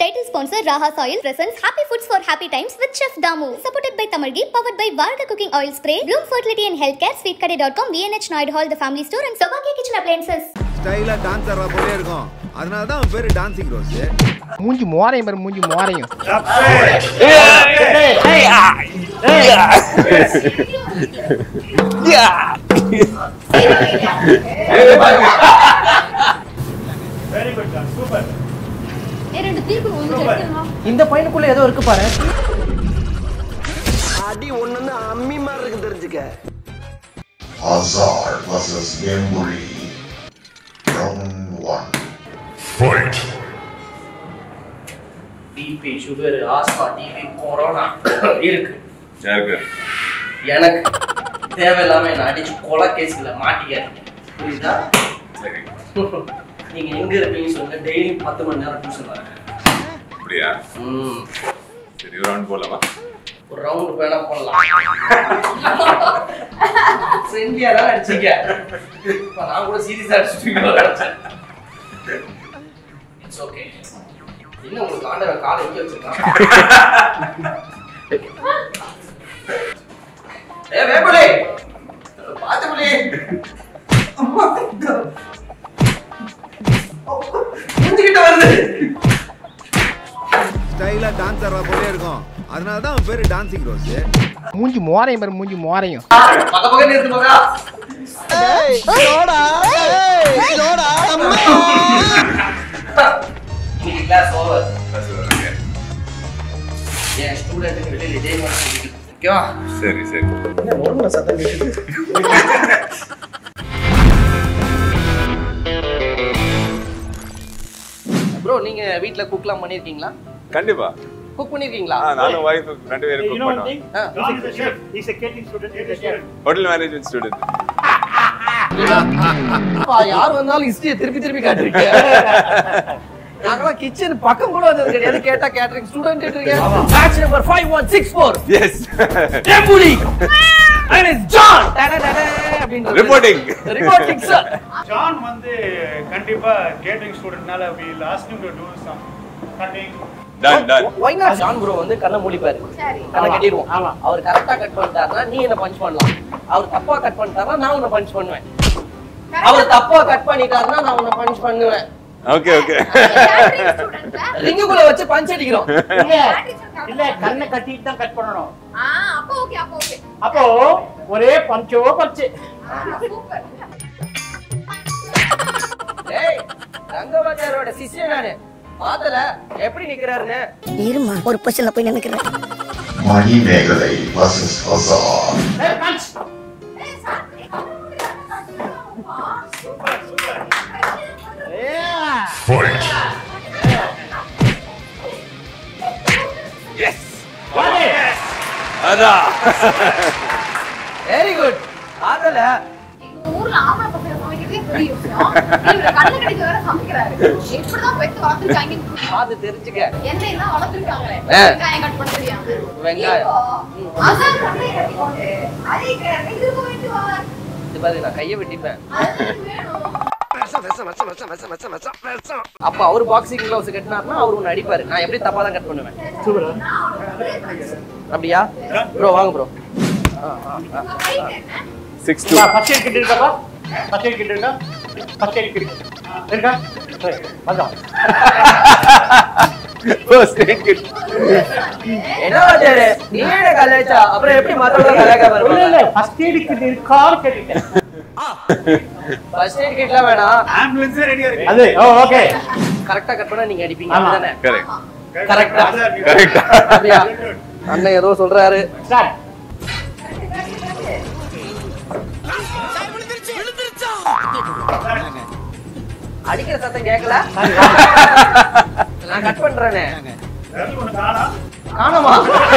Title sponsor Raha Soil presents Happy Foods for Happy Times with Chef Damu. Supported by Tamargi, powered by Varga Cooking Oil Spray, Bloom Fertility and Healthcare, SweetKade.com, VNH Noid Hall, The Family Store, and Sabaki Kitchen Appliances. ஸ்டைலா dance ஆடுற போலே இருக்கும் அதனால தான் அவன் பேரு dancing rose மூஞ்சி மோரையும் பாரு மூஞ்சி மோரையும் இந்த பையனுக்குள்ள ஏதோ இருக்கு பாரு அடி ஒண்ணுன்னு அம்மி மாதிரி இருக்கு தெரிஞ்சுக்க Hazard versus Gemburi. Round one. Fight. BP sugar asthma TB corona இருக்கு யாருக்கு எனக்கு தேவையில்லாம என்ன அடிச்சு கொலை கேஸ்ல மாட்டிக்க புரியுதா சரி நீங்க எங்க இருப்பீங்கன்னு சொல்லுங்க டெய்லி பத்து மணி நேரம் டியூஷன் வரேன் அப்படியா ம் சரி ஒரு ரவுண்ட் போலாமா ஒரு ரவுண்ட் வேணா போடலாம் ஃப்ரெண்ட்லியா தான் அடிச்சீங்க இப்ப நான் கூட சீரியஸா அடிச்சுட்டு அடிச்சேன் இட்ஸ் ஓகே என்ன உங்களுக்கு ஆண்டவன் காலை எங்க வச்சிருக்கான் ஏ வேப்பலே பாத்து புலி மூஞ்சிக்கிட்ட வருது ஸ்டைலா டான்ஸ் ஆடுற போலே இருக்கும் அதனால தான் அவன் பேரு டான்சிங் ரோஸ் மூஞ்சி மோரையும் பாரு மூஞ்சி மோரையும் பக்க பக்கம் இருந்து போகா இன்னைக்கு கிளாஸ் ஓவர் என் ஸ்டூடெண்ட்டுக்கு வெளியில் இதே மாதிரி சொல்லிட்டு ஓகேவா சரி சரி ப்ரோ நீங்க வீட்ல குக்லாம் பண்ணிருக்கீங்களா கண்டிப்பா குக் பண்ணிருக்கீங்களா ஆ, நானும் வைஃப் ரெண்டு பேரும் You குக் know one பண்ணுவோம் thing? Ah. John is a chef. He's a catering student. He's a chef. Hotel management student அப்பா, யார் வந்தாலும் ஹிஸ்டரியை திருப்பி திருப்பி காட்டுறீங்க நாங்களாம் கிச்சன் பக்கம் கூட வந்தது கிடையாது கேட்டா கேட்டரிங் ஸ்டூடெண்ட் இருக்கீங்க பேட்ச் நம்பர் 5164 எஸ் டெம்புலி and it's John Reporting. Reporting sir John வந்து கண்டிப்பா catering studentனால we will ask him to do some cutting. Done done why not John bro வந்து கண்ணை மூடிப்பாரு கண்ணை கட்டிடுவோம் ஆமா. அவர் கரெக்டா கட் பண்ணிட்டாருன்னா நீ என்ன பஞ்ச் பண்ணலாம் அவர் தப்பா கட் பண்ணிட்டாருன்னா நான் உன்னை பஞ்ச் பண்ணுவேன் அவர் தப்பா கட் பண்ணிட்டாருன்னா நான் உன்னை பஞ்ச் பண்ணுவேன் ஓகே ஓகே ரிங்குக்குள்ள வச்சு பஞ்ச் அடிக்கிறோம் இல்ல கண்ணை கட்டிட்டு தான் கட் பண்ணணும் ஆ அப்போ ஓகே அப்போ ஓகே அப்போ ஒரே பஞ்சோ பஞ்சு சூப்பர் டேய் ரங்கவாத்தியாரோட சிஷ்யன் நானு பாத்தல எப்படி நிக்கிறாருன்னு இருமா ஒரு பொசிஷன்ல போய் நினைக்கிறேன் Mani Megalai versus Hazard. Punch Fight. அதான் வெரி குட் பாத்தல எங்க ஊர்ல ஆம்பளை பசங்க சமைக்கிறதே பெரிய விஷயம் இவரு கண்ணு கடிக்க வேற சமைக்கிறாரு எப்படிதான் பெத்து வளர்த்துருக்காங்கன்னு பாத்து தெரிஞ்சுக்க எண்ணெய் எல்லாம் வளர்த்துருக்காங்களே ஆ. வெங்காயம் கட் பண்ண தெரியாம வெங்காயம். இப்போ, அதான் கண்ணையை கட்டிக்கொண்டு அதே க- இதுக்கு வேண்டி வா இது பாரு நான் கையை வெட்டிப்பேன் அது வேணும் விஷம் விஷம் விஷம் விஷம் விஷம் விஷம் விஷம் விஷம் அப்ப அவர் பாக்ஸிங் கிளவுஸ் கட்டினாருன்னா அவர் ஒன்னு அடிப்பாரு நான் எப்படி தப்பா தான் கட் பண்ணுவேன் அப்படியா ப்ரோ வாங்க bro six two first eight கிட்ட இருக்கப்பா ஃபர்ஸ்ட் எய்ட் கிட்ட இருக்கா ஃபர்ஸ்ட் எய்ட் கிட்ட இருக்கா சரி, வந்தோம் ஃபர்ஸ்ட் எய்ட் கிட் என்ன வாத்தியாரு நீங்க கலாய்ச்சா அப்புறம் எப்படி மத்தவங்க கலாய்க்க இல்ல பாருங்க இல்ல ஃபர்ஸ்ட் எய்ட் கிட்ட இருக்கான்னு கேட்டுட்டேன் ஃபர்ஸ்ட் எய்ட் கிட்லாம் வேணாம் Ambulance ரெடியா இருக்கு. அது ஓ ஓகே கரெக்டா கட் பண்ணா நீங்க அடிப்பீங்க ஆமா. அப்படிதானே கரெக்ட் கரெக்டா கரெக்ட் அப்படியா அண்ணன் ஏதோ சொல்றாரு ஸ்டார்ட் அடிக்கிற சத்தம் கேட்கல நான் கட் பண்றேனே விரல் ஒண்ணு காணோம். காணமா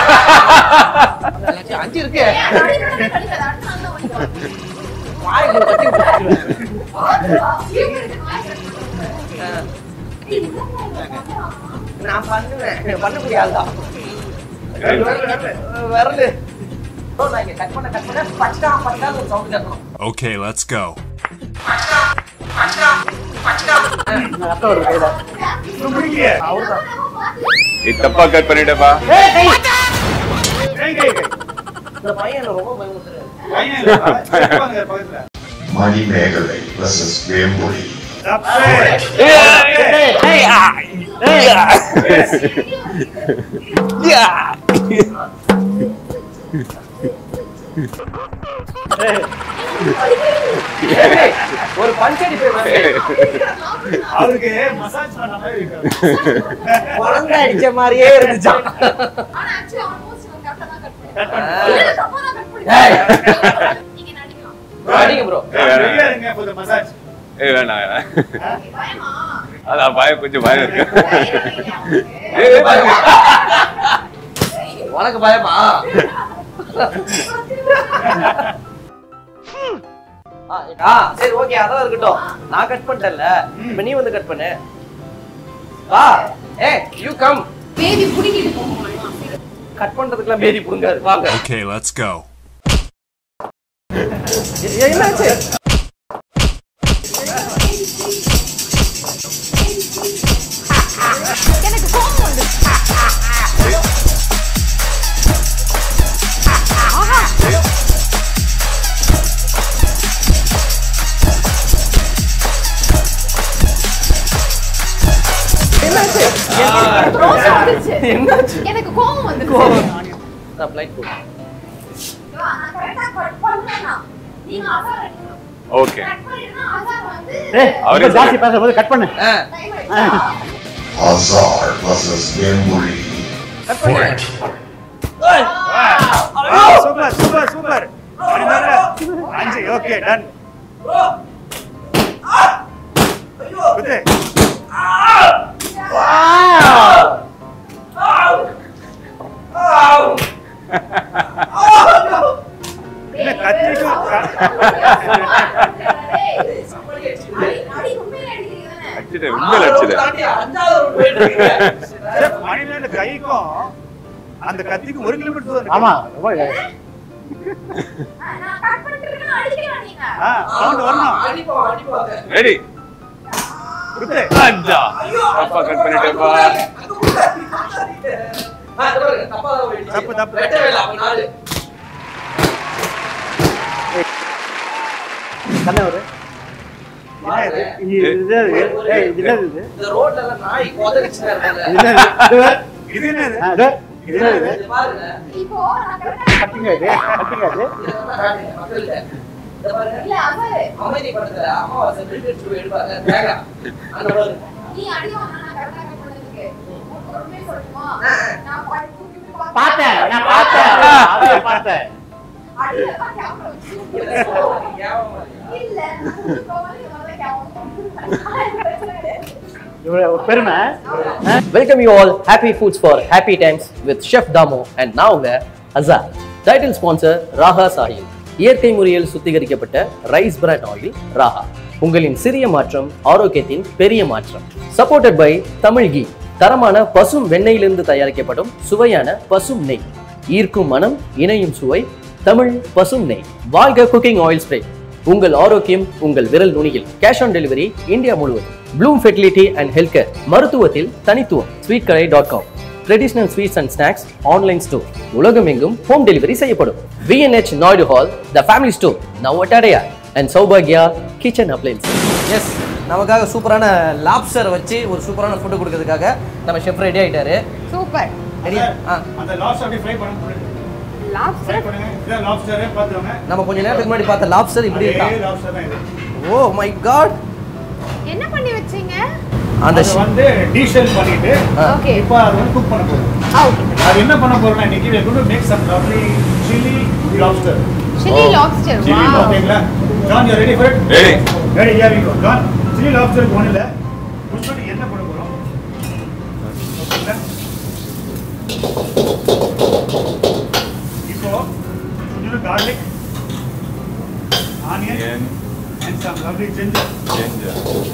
அஞ்சு இருக்கு ஏன் அடிக்கிறதே கடிக்காது, அடுத்த நாள் தான் வாங்கிக்கலாம். வாய் மூடு, கட்டி விட்டுருவேன். இவங்க இருக்கு, வாய் கடிக்கிறது. நான் பண்ணுவேன் பண்ண முடியாதுதான் விரல், விரல், விரல். விரலு bro, நான் இங்க கட் பண்ண கட் பண்ண பச்சா பச்சா ஒரு சவுண்ட் கேட்கணும் Okay, let's go. அக்கா ஒரு கையில இன்னும் முடிக்கலையே. பார்த்து இது தப்பா கட் பண்ணிட்டப்பா கை கை கை இந்த பையன் என்னை ரொம்ப பயமுறுத்துறாரு பையன் இல்லப்பா. சிறப்பாங்க பக்கத்துல மணிமேகலை versus வேம்புலி ஒரு பஞ்சடி போய் அவருக்கு மசாஜ் பண்ண மாதிரி இருக்கு குழந்தை அடிச்ச மாதிரியே இருந்துச்சான் ஆனா actually almost இவன் correct ஆ தான் cut Cut பண்ணிருக்கான். பண்ணு. இல்ல, தப்பா தான் cut பண்ணிருக்கான். நீங்க நடிக்கலாம். அடிங்க ப்ரோ ரெடியா இருங்க for the massage ஏய் வேணாம் வேணாம் Okay, பயமா? அதான் பயம் கொஞ்சம் பயம் இருக்கு ஏய், பயமா? உனக்கு பயமா ஆ, ஆ, சரி ஓகே அதான் இருக்கட்டும் நான் கட் பண்ணிட்டேன்ல இப்ப நீ வந்து கட் பண்ணு வா ஏ யூ கம் Baby புடிங்கிட்டு போகுமா? கட் பண்றதுக்குலாம் மேரி புடுங்காது வாங்க Okay, let's go. எ- என்னாச்சு எனக்கு கோவம் வந்துருச்சு. ஆஹா. என்னாச்சு ரோஷம் வந்துருச்சு. என்னாச்சு எனக்கு கோவம் வந்துருச்சு. நான் லைட் போடு ஐயோ, நான் correct ஆ cut பண்ணேனா? நீங்க அசார் அடிக்கணும். ஓகே Cut பண்ணிருந்தா அசார் வந்து ஏய் அவரே அவரே ஜாஸ்தி பேசும்போது கட் பண்ணு ஆ time ஆயிடுச்சா? Hazar versus வேம்புலி கட் பண்ணு சூப்பர் சூப்பர் சூப்பர் அஞ்சு ஓகே டன் குத்து என்ன கத்திரிக்கும் டேய், அடி- அடி உண்மையிலே அடிக்கிறீங்க தானே? அடிச்சிட்டேன் உண்மையில அடிச்சிட்டேன் தாண்டி அஞ்சாவது round போயிட்டு இருக்கீங்க. மணிலாண்ட கைக்கும் அந்த கத்திக்கும் ஒரு கிலோமீட்டர் தூரம் இருக்கு. ஆமா ரொம்ப நான் cut பண்ணிட்டு இருக்கேன், அடிக்கிறீங்களா நீங்க? ஆ சவுண்ட் வரணும் அடிப்போம் அடிப்போம் ரெடி குத்து அஞ்சா தப்பா கட் பண்ணிட்டேப்பா ஆ, இது பாருங்க, தப்பா தான் போயிடுச்சு. தப்பு, தப்பு. வெட்டவே இல்லை, அப்ப நாலு. கண்ணே ஒரு என்ன இது இது இது ஏய் இது என்னது இது இந்த ரோட்ல எல்லாம் நாய் குதறிச்சுதான் இருக்காங்க. இது என்னது இது என்னது ஆ, இது இது என்னது இது பாருங்க. இப்போ நான் correct ஆ- கட்டிங்க இது கட்டிங்க இது இதெல்லாம் காட்டுங்க மக்கள்கிட்ட. இதை பாருங்க. இல்ல, அசாரு, அமைதி படத்துல அமாவாசை பிரிக்கெட் ஷூ எடுப்பாங்க தேங்காய். அந்த மாதிரி. நீ அடி வாங்கினா நான் correct ஆ cut பண்ணதுக்கு. உனக்கு ஒரு உண்மையை சொல்லட்டுமா? ஆ. நான் பா- தூக்கி தூக்கி பார்த்தேன். பார்த்தேன் நான் பார்த்தேன் அதையே பார்த்தேன் அடியில தான் camera வச்சு இதுல சொல்லுவாங்க, ஞாபகம் வருது. இல்ல, நான் கூட்டிட்டு போகும்போது இது முதல்ல camera வச்சு பிரச்சனை கிடையாது. இவ்வளவு ஒரு பெருமை welcome you all happy foods for happy times with chef Damo and நான் உங்க அசார் டைட்டில் ஸ்பான்சர் ராஹா சாஹில் இயற்கை முறையில் சுத்திகரிக்கப்பட்ட ரைஸ் பிராண்ட் ஆயில் ராஹா உங்களின் சிறிய மாற்றம் ஆரோக்கியத்தின் பெரிய மாற்றம் சப்போர்ட்டட் பை தமிழ் கீ தரமான பசும் வெண்ணெயிலிருந்து தயாரிக்கப்படும் சுவையான பசும் நெய் ஈர்க்கும் மனம் இணையும் சுவை தமிழ் பசும் நெய் வாழ்க குக்கிங் ஆயில் ஸ்ப்ரே உங்கள் ஆரோக்கியம் உங்கள் விரல் நுனியில் கேஷ் ஆன் டெலிவரி இந்தியா முழுவதும் bloom fertility and health care மருத்துவத்தில் தனித்துவம் ஸ்வீட் கடை dot com traditional sweets and snacks online store உலகமெங்கும் ஹோம் டெலிவரி செய்யப்படும் VNH Naidu hall the family store now Attadaiya and சௌபாகியா கிச்சன் அப்ளைன்ஸ் எஸ் நமக்காக சூப்பரான லாப்ஸ்டர் வச்சு ஒரு சூப்பரான ஃபுட்டு கொடுக்கறதுக்காக நம்ம ஷெஃப் ரெடி ஆயிட்டாரு சூப்பர் ரெடியா ஆ அந்த லாப்ஸ்டர் அப்படியே ஃப்ரை பண்ண ஃப்ரை லாப்ஸ்டர் பண்ணுங்க இதான் லாப்ஸ்டரே பார்த்துக்கோங்க நம்ம கொஞ்ச நேரத்துக்கு முன்னாடி பார்த்த லாப்ஸ்டர் இப்படி இருக்கா அதே லாப்ஸ்டர் தான் இது ஓ மை காட் என்ன பண்ணி வச்சீங்க அந்த அதை வந்து டீஷெல் பண்ணிட்டு ஓகே இப்போ அது வந்து குக் பண்ண போகுது ஓகே அது என்ன பண்ண போறோம்னா இன்னைக்கு we are going to make some lovely chili lobster chili lobster chili wow ஓகேங்களா John you ready for it Ready. Ready ya we go John chili lobster ஒண்ணு இல்ல முன்னாடி என்ன பண்ண போறோம் ஓகேங்களா இப்போ கொஞ்சம் garlic onion Onion. and some lovely ginger Ginger.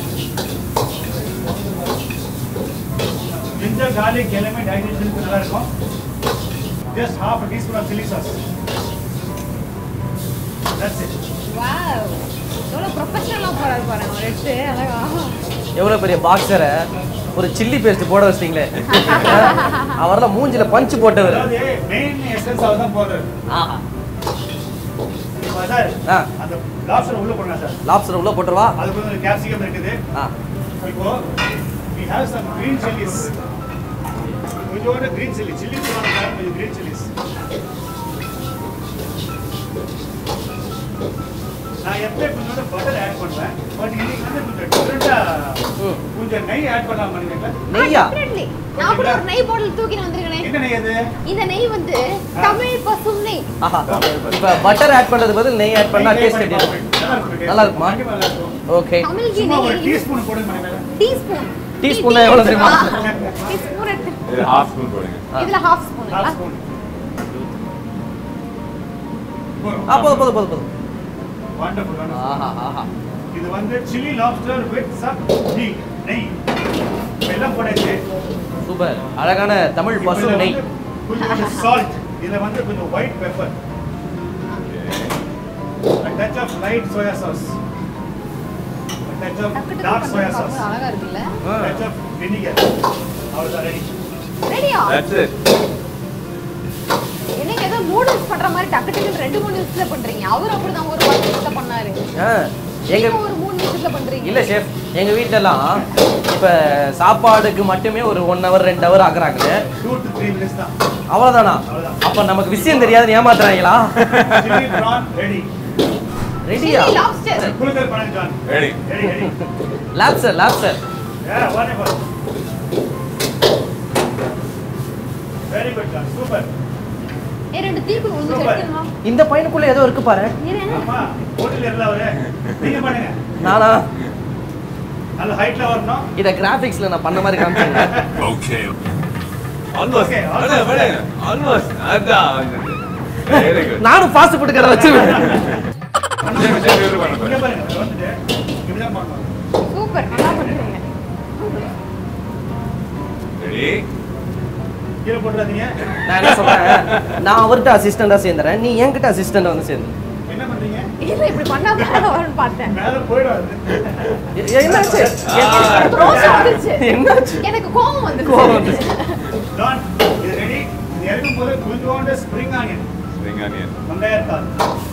ginger garlic எல்லாமே டைஜஷனுக்கு நல்லா இருக்கும் just half a teaspoon of chili sauce that's it wow எவ்வளவு ப்ரொஃபஷனலா போறாரு பாருங்க ஒரு எடுத்து அழகா எவ்வளோ பெரிய பாக்ஸரை ஒரு சில்லி பேஸ்ட் போட வச்சிட்டீங்களே அவரெல்லாம் மூஞ்சில பஞ்சு போட்டவர் அதாவது மெயின் எசன்ஸ் அவர் தான் போடுறாரு ஆஹா இப்போ சார் ஆ. அந்த லாப்ஸ்டர் உள்ள போடுங்க சார் லாப்ஸ்டர் உள்ள போட்டுருவா அதுக்கு வந்து கேப்சிகம் இருக்குது ஆ இப்போ we have some green chilies கொஞ்சோண்டு green chili chili போடுறாங்க கொஞ்சம் green chilies நான் எப்பயும் கொஞ்சோண்டு பட்டர் ஆட் பண்ணுவேன் பட் இன்னைக்கு வந்து கொஞ்சம் டிஃப்ரெண்டா கொஞ்சம் நெய் ஆட் பண்ணலாம் பண்ணுவீங்களா நெய்யா Definitely. நான் கூட ஒரு நெய் பாட்டில் தூக்கி வந்திருக்கேனே என்ன நெய் அது இந்த நெய் வந்து தமிழ் பசும் நெய் ஆஹா இப்போ பட்டர் ஆட் பண்றது பதில் நெய் ஆட் பண்ணா டேஸ்ட் எப்படி இருக்கும் நல்லா இருக்குமா ஓகே தமிழ் கீ சும்மா ஒரு நெய் டீஸ்பூன் போடுங்க மேடம் டீஸ்பூன் டீஸ்பூன்ல எவ்வளவு தெரியுமா டீஸ்பூன் எடுத்து இது ஹாஃப் ஸ்பூன் போடுங்க இதுல ஹாஃப் ஸ்பூன் ஹாஃப் ஸ்பூன் ஆ போதும் போதும் போதும் போதும் வண்டர்ஃபுல் ஆஹா ஆஹா இது வந்து சில்லி லாப்ஸ்டர் வித் சம் நெய் நெய் வெல்லம் போடாச்சு சூப்பர் அழகான தமிழ் பசு நெய் கொஞ்சம் சால்ட் இதுல வந்து கொஞ்சம் white pepper a touch of light soya sauce a touch of dark soya sauce அழகா இருக்குல்ல a touch of vinegar அவ்வளவுதான் ரெடி ரெடியா தட்ஸ் இட் எனக்கு ஏதோ நூடுல்ஸ் பண்ற மாதிரி டக்கு டக்குன்னு ரெண்டு மூணு நிமிஷத்துல பண்றீங்க அவர் அப்படிதான் ஒரு பத்து நிமிஷத்துல பண்ணாரு ஆ எங்க நீங்க ஒரு மூணு நிமிஷத்துல பண்றீங்க இல்ல ஷெஃப் எங்க வீட்லலாம் இப்ப சாப்பாடுக்கு மட்டுமே ஒரு ஒன் ஹவர் ரெண்டு ஹவர் ஆக்குறாங்க டூ டு த்ரீ மினிட்ஸ் தான் அவ்வளவுதானா அப்ப நமக்கு விஷயம் தெரியாதுன்னு ஏமாத்துறாங்களா சில்லி ப்ரான் ரெடி ரெடியா Chili lobster. குலுக்கல் பண்ணு John ready ready ready lobster lobster Yeah, wonderful. Very good, John. Super. ஏ ரெண்டு தீர்ப்பு ஒன்று Super. எடுத்துமா இந்த பையனுக்குள்ள ஏதோ இருக்கு பாரு ஆமா, போட்டில இல்ல அவரு. நீங்க பண்ணுங்க. நானா நல்ல ஹைட்ல வரணும். இத கிராபிக்ஸ்ல நான் பண்ண மாதிரி காமிச்சேன் Okay. ஆல்மோஸ்ட் Okay, அட விடுங்க ஆல்மோஸ்ட் அதான் வெரி குட் நானும் ஃபாஸ்ட் ஃபுட் கடை வச்சிருவேன் சரி சரி இவரு பண்ண இங்க போறேன் பாருங்க, வந்துட்டு இப்படிதான் பண்ணணும். சூப்பர் நல்லா பண்றீங்க ரெடி கீழே போட்டுறாதீங்க. நான் என்ன சொல்றேன் நான் அவர்கிட்ட அசிஸ்டண்டா சேர்ந்துறேன் நீ என்கிட்ட அசிஸ்டண்டா வந்து சேர்ந்து என்ன பண்றீங்க? இல்ல இப்படி பண்ணா தான் வரும்னு பார்த்தேன் மேல போயிடாது. எ- என்னாச்சு எனக்கு ரோஷம் வந்துருச்சு என்னாச்சு எனக்கு கோபம் வந்துருச்சு கோவம் வந்துருச்சு. John, இது ready. இது இறக்கும் போது கொஞ்சோண்டு spring onion, ஸ்ப்ரிங் ஆனியன் வெங்காயத்தாள்.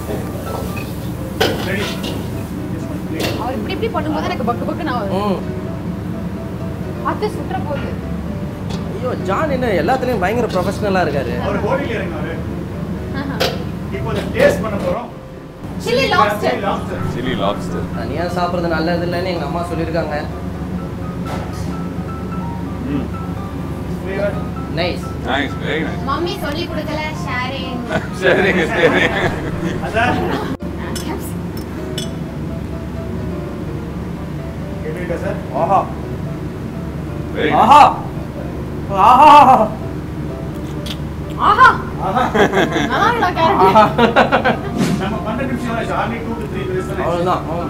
Ready. அவர் இப்படி இப்படி பண்ணும்போது எனக்கு பக்கு பக்கு நான் ம் அது சுற்ற போகுது ஐயோ ஜான் என்ன எல்லாத்துலயும் பயங்கர ப்ரொஃபஷனலா இருக்காரு அவர் body-ல இறங்க அவரு. இப்போ இதை taste பண்ண போறோம். Chili lobster. Chili lobster. Chili lobster தனியா சாப்பிடுறது நல்லது இல்லைன்னு எங்க அம்மா சொல்லியிருக்காங்க Flavor. Nice nice very nice mummy சொல்லி கொடுக்கல ஷேரிங் சரிங்க சரி அதான் எப்படி இருக்கா சார் ஆஹா வெரி ஆஹா ஆஹா ஆஹா ஆஹா நல்லா இருக்கா கேரட் நம்ம பன்னெண்டு நிமிஷம் ஆச்சு ஆர்மி டூ டு த்ரீ மினிட்ஸ் தான் அவ்வளவுதான் ம்.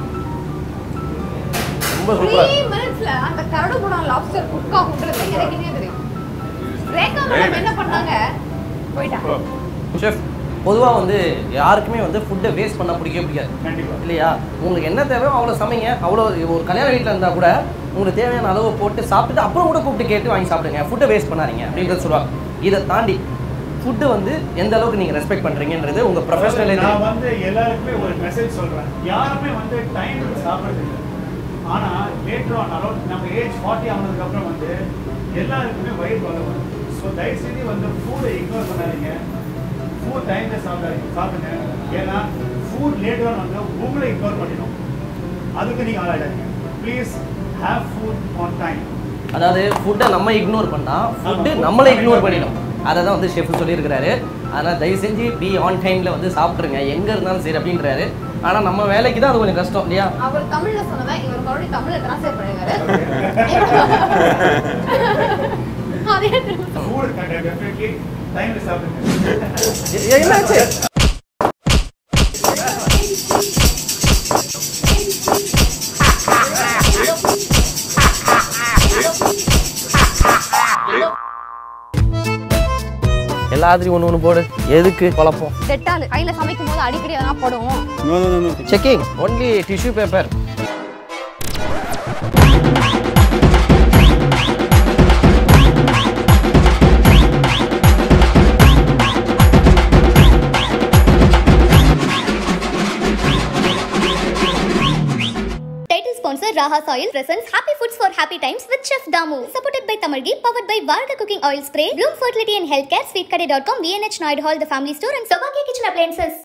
ரொம்ப த்ரீ சூப்பரா மினிட்ஸ்ல அந்த கரடு போன லாப்ஸ்டர் குக் ஆகுன்றது எனக்குமே தெரியும் ரேகா மேடம் என்ன பண்ணாங்க போயிட்டாங்க ஷெஃப் பொதுவாக வந்து யாருக்குமே வந்து ஃபுட்டை வேஸ்ட் பண்ண பிடிக்கவே பிடிக்காது கண்டிப்பா இல்லையா உங்களுக்கு என்ன தேவையோ அவ்வளோ சமைங்க அவ்வளோ ஒரு கல்யாண வீட்டில் இருந்தால் கூட உங்களுக்கு தேவையான அளவு போட்டு சாப்பிட்டுட்டு அப்புறம் கூட கூப்பிட்டு கேட்டு வாங்கி சாப்பிடுங்க ஃபுட்டை வேஸ்ட் பண்ணாதீங்க அப்படின்றது சொல்லுவாங்க இதை தாண்டி ஃபுட்டு வந்து எந்த அளவுக்கு நீங்கள் ரெஸ்பெக்ட் பண்ணுறீங்கன்றது உங்கள் ப்ரொஃபஷனல் நான் வந்து எல்லாருக்குமே ஒரு மெசேஜ் சொல்றேன் யாருமே வந்து டைம் சாப்பிடுறது இல்லை ஆனா லேட்டர் ஆன் அலோட் நம்ம ஏஜ் ஃபார்ட்டி ஆனதுக்கு அப்புறம் வந்து எல்லாருக்குமே வயிறு வள வரும் ஸோ தயவு செஞ்சு வந்து ஃபுட்டை இக்னோர் பண்ணாதீங்க ஃபுட் டைம்ல சாப்பிடாதீங்க சாப்பிடுங்க ஏன்னா ஃபுட் லேட்டர் வந்து உங்களை இக்னோர் பண்ணிடும் அதுக்கு நீங்க ஆளாடாதீங்க please have food on time அதாவது ஃபுட்டை நம்ம இக்னோர் பண்ணால் ஃபுட்டு நம்மளை இக்னோர் பண்ணிடும் அதை தான் வந்து ஷெஃப் சொல்லியிருக்கிறாரு அதனால் தயவு செஞ்சு பி ஆன் டைமில் வந்து சாப்பிட்ருங்க எங்கே இருந்தாலும் சரி அப்படின்றாரு ஆனால் நம்ம வேலைக்கு தான் அது கொஞ்சம் கஷ்டம் இல்லையா அவர் தமிழ்ல சொன்னதா இவர் மறுபடியும் தமிழ்ல டிரான்ஸ்லேட் பண்ணிருக்காரு அதே திரும்ப ஃபுட் டெஃபினெட்லி டைம்ல சாப்பிடுங்க எ- என்னாச்சு எல்லாத்துலயும் ஒண்ணு ஒண்ணு போடு எதுக்கு குழப்பம் டெட்டால் கையில சமைக்கும் போது அடிக்கடி எதனா போடுவோம் checking only tissue paper Title sponsor Raha Soil presents Happy Foods for Happy Times with Chef Damu. Supported by Tamargi, powered by Varga Cooking Oil Spray, Bloom Fertility and Healthcare, SweetKade.com, VNH Noid Hall, The Family Store, and Sobhagya Kitchen Appliances.